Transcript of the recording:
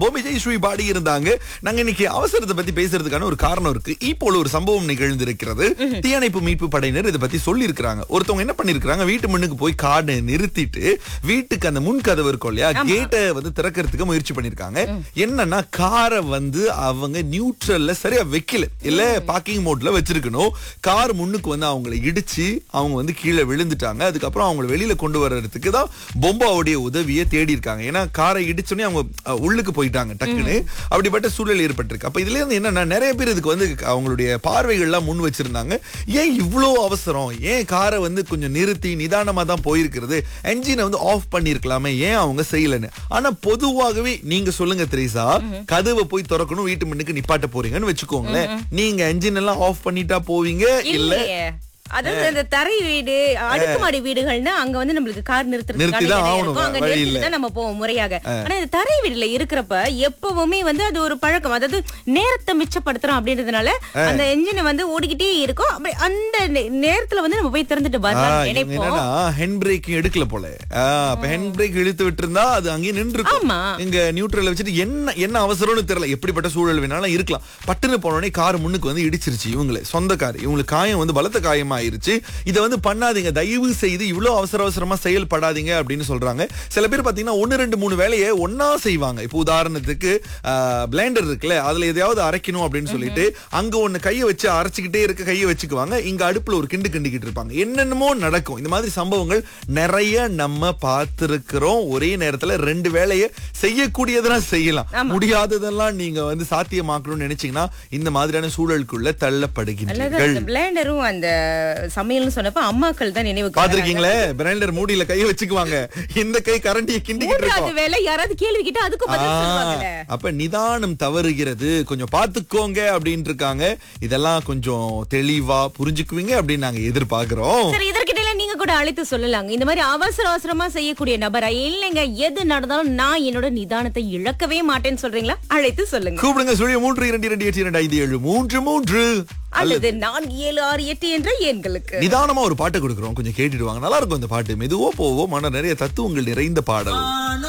பூமி ஜெயஸ்ரீ பாடி இருந்தாங்க நாங்க இன்னைக்கு அவசரத்தை பத்தி பேசுறதுக்கான ஒரு காரணம் இருக்கு இப்போ ஒரு சம்பவம் நிகழ்ந்திருக்கிறது தீயணைப்பு மீட்பு படையினர் இதை பத்தி சொல்லி இருக்காங்க ஒருத்தவங்க என்ன பண்ணிருக்காங்க வீட்டு முன்னுக்கு போய் கார்டு நிறுத்திட்டு வீட்டுக்கு அந்த முன் கதவு இருக்கும் இல்லையா கேட்டை வந்து திறக்கிறதுக்கு முயற்சி பண்ணிருக்காங்க என்னன்னா காரை வந்து அவங்க நியூட்ரல்ல சரியா வைக்கல இல்ல பார்க்கிங் மோட்ல வச்சிருக்கணும் கார் முன்னுக்கு வந்து அவங்கள இடிச்சு அவங்க வந்து கீழே விழுந்துட்டாங்க அதுக்கப்புறம் அவங்கள வெளியில கொண்டு வர்றதுக்கு தான் பொம்பாவுடைய உதவியை தேடி இருக்காங்க ஏன்னா காரை இடிச்சோடனே அவங்க அஹ், உள்ளுக்கு போயிட்டாங்க டக்குன்னு அப்படிப்பட்ட சூழல் ஏற்பட்டிருக்கு அப்ப இதுல இருந்து என்னன்னா நிறைய பேர் இதுக்கு வந்து அவங்களுடைய பார்வைகள்லாம் முன் வச்சிருந்தாங்க ஏன் இவ்வளோ அவசரம் ஏன் காரை வந்து கொஞ்சம் நிறுத்தி நிதானமா தான் போயிருக்கிறது என்ஜினை வந்து ஆஃப் பண்ணிருக்கலாமே ஏன் அவங்க செய்யலன்னு ஆனா பொதுவாகவே நீங்க சொல்லுங்க திரேசா கதவை போய் திறக்கணும் வீட்டு முன்னுக்கு நிப்பாட்ட போறீங்கன்னு வச்சுக்கோங்களேன் நீங்க என்ஜின் எல்லாம் ஆஃப் பண்ணிட்டா போவீங்க இல்ல இல்லையே அதாவது இந்த தரை வீடு அடுக்குமாடி வீடுகள்னு அங்க வந்து நம்மளுக்கு கார் நிறுத்துறதுக்கான நிறுத்திதான் இடம் ஆகணும், இருக்கும். அங்க வழி நிறுத்திட்டு இல்ல. தான் நம்ம போவோம் முறையாக ஆனா இந்த தரை வீடுல இருக்கிறப்ப எப்பவுமே வந்து அது ஒரு பழக்கம் அதாவது நேரத்தை மிச்சப்படுத்துறோம் அப்படின்றதுனால அந்த என்ஜின் வந்து ஓடிக்கிட்டே இருக்கும் அப்படி அந்த நே- நேரத்துல வந்து நம்ம போய் திறந்துட்டு ஆ, வரலாம் இவங்க நினைப்போம் என்னன்னா ஹெண்ட் பிரேக்கிங் எடுக்கல போல ஆ, அப்ப ஹெண்ட் பிரேக் இழுத்து விட்டு இருந்தா அது அங்கேயே நின்று ஆமா. இங்க நியூட்ரல் வச்சுட்டு என்ன என்ன அவசரம்னு தெரியல எப்படிப்பட்ட சூழல் வேணாலும் இருக்கலாம் பட்டுன்னு போனோடனே கார் முன்னுக்கு வந்து இடிச்சிருச்சு இவங்களே சொந்த கார் இவங்களுக்கு காயம் வந்து பலத்த காயம் ஆயிருச்சு இதை வந்து பண்ணாதீங்க தயவு செய்து இவ்வளவு அவசர அவசரமா செயல்படாதீங்க அப்படின்னு சொல்றாங்க சில பேர் பாத்தீங்கன்னா ஒன்னு ரெண்டு மூணு வேலையை ஒன்னா செய்வாங்க இப்போ உதாரணத்துக்கு பிளேண்டர் இருக்குல்ல அதுல எதையாவது அரைக்கணும் அப்படின்னு சொல்லிட்டு அங்க ஒண்ணு கையை வச்சு அரைச்சுக்கிட்டே இருக்க கையை வச்சுக்குவாங்க இங்க அடுப்புல ஒரு கிண்டு கிண்டிக்கிட்டு இருப்பாங்க என்னென்னமோ நடக்கும் இந்த மாதிரி சம்பவங்கள் நிறைய நம்ம பார்த்திருக்கிறோம் ஒரே நேரத்துல ரெண்டு வேலையை செய்யக்கூடியதெல்லாம் செய்யலாம் முடியாததெல்லாம் நீங்க வந்து சாத்தியமாக்கணும்னு நினைச்சீங்கன்னா இந்த மாதிரியான சூழலுக்குள்ள அல்லது தள்ளப்படுகின்றீர்கள் அந்த பிளேண்டரும் அந்த சமையல்னு சொன்னப்ப அம்மாக்கள் தான் நினைவுக்கு வராங்க. பாத்திருக்கீங்களே பிராண்டர் மூடியில கையை வச்சுக்குவாங்க இந்த கை கரண்டியை கிண்டிக்கிட்டு இருக்கோம் மூன்றாவது வேலை யாராவது கேள்வி கேட்டா அதுக்கும் பதில் சொல்லுவாங்கல்ல ஆ, அப்ப நிதானம் தவறுகிறது கொஞ்சம் பாத்துக்கோங்க அப்படின்ட்டு இருக்காங்க இதெல்லாம் கொஞ்சம் தெளிவா புரிஞ்சுக்குவீங்க அப்படின்னு நாங்க எதிர்பார்க்கிறோம் சரி இதற்கிடையில நீங்க கூட அழைத்து சொல்லலாங்க இந்த மாதிரி அவசர அவசரமா செய்யக்கூடிய நபரா இல்லைங்க எது நடந்தாலும் நான் என்னோட நிதானத்தை இழக்கவே மாட்டேன்னு சொல்றீங்களா அழைத்து சொல்லுங்க கூப்பிடுங்க சுழிய மூன்று இரண்டு இரண்டு எட்டு இரண்டு ஐந்து ஏழு மூன்று மூன்று அல்லது நான்கு ஏழு ஆறு எட்டு என்ற எண்களுக்கு நிதானமா ஒரு பாட்டு கொடுக்குறோம் கொஞ்சம் கேட்டுட்டு வாங்க நல்லா இருக்கும் இந்த பாட்டு மெதுவோ போவோம் ஆனா நிறைய தத்துவங்கள் நிறைந்த பாடல்